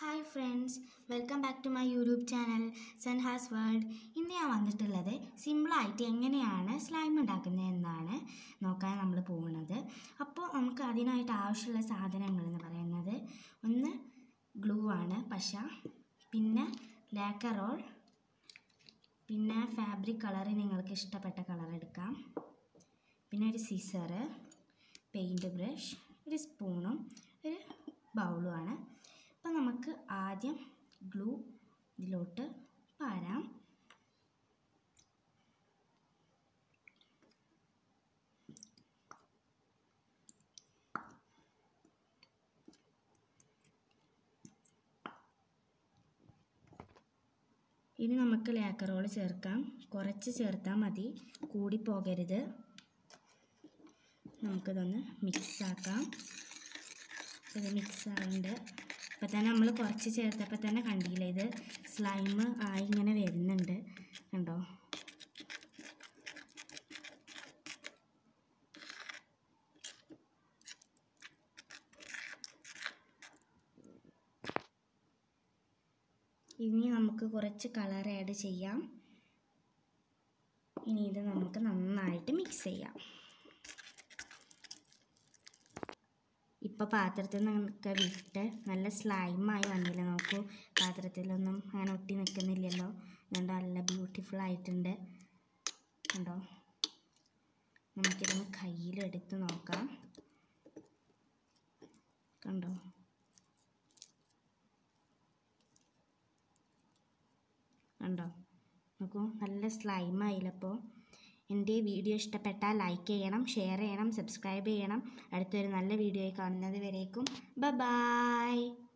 hi friends welcome back to my YouTube channel Sanha's world ഇന്ന് ഞാൻ വന്നിട്ടുള്ളത് സിമ്പിളായിട്ട് എങ്ങനെയാണ് സ്ലൈം ഉണ്ടാക്കുന്നത് എന്നാണ് നോക്കാൻ നമ്മൾ പോകുന്നത് അപ്പോൾ നമുക്ക് അതിനായിട്ട് ആവശ്യമുള്ള സാധനങ്ങൾ എന്ന് പറയുന്നത് ഒന്ന് ഗ്ലൂ ആണ് പശ പിന്നെ ലാക്കറോൾ പിന്നെ ഫാബ്രിക് കളർ നിങ്ങൾക്ക് ഇഷ്ടപ്പെട്ട കളർ എടുക്കാം പിന്നെ ഒരു സീസറ് പെയിൻറ് ബ്രഷ് ഒരു സ്പൂണും ഒരു ബൗളുമാണ് അപ്പം നമുക്ക് ആദ്യം ഗ്ലൂ ഇതിലോട്ട് പാരാം ഇനി നമുക്ക് ലേക്കറോൾ ചേർക്കാം കുറച്ച് ചേർത്താൽ മതി കൂടി പോകരുത് നമുക്കിതൊന്ന് മിക്സാക്കാം ഇത് മിക്സ് ആവുന്നുണ്ട് ഇപ്പം തന്നെ നമ്മൾ കുറച്ച് ചേർത്തപ്പോൾ തന്നെ കണ്ടില്ലേ ഇത് സ്ലൈം ആയി ഇങ്ങനെ വരുന്നുണ്ട് കണ്ടോ ഇനി നമുക്ക് കുറച്ച് കളർ ആഡ് ചെയ്യാം ഇനി ഇത് നമുക്ക് നന്നായിട്ട് മിക്സ് ചെയ്യാം ഇപ്പോൾ പാത്രത്തിൽ നിന്നൊക്കെ വിട്ട് നല്ല സ്ലൈമായി വന്നില്ല നോക്കൂ പാത്രത്തിലൊന്നും അങ്ങനെ ഒട്ടി നിൽക്കുന്നില്ലല്ലോ അതുകൊണ്ട് നല്ല ബ്യൂട്ടിഫുൾ ആയിട്ടുണ്ട് കണ്ടോ നമുക്കിതൊന്ന് കയ്യിലെടുത്ത് നോക്കാം കണ്ടോ കണ്ടോ നോക്കൂ നല്ല സ്ലൈമായില്ലപ്പോൾ എൻ്റെ വീഡിയോ ഇഷ്ടപ്പെട്ടാൽ ലൈക്ക് ചെയ്യണം ഷെയർ ചെയ്യണം സബ്സ്ക്രൈബ് ചെയ്യണം അടുത്തൊരു നല്ല വീഡിയോ കാണുന്നത് വരേക്കും ബ ബായ്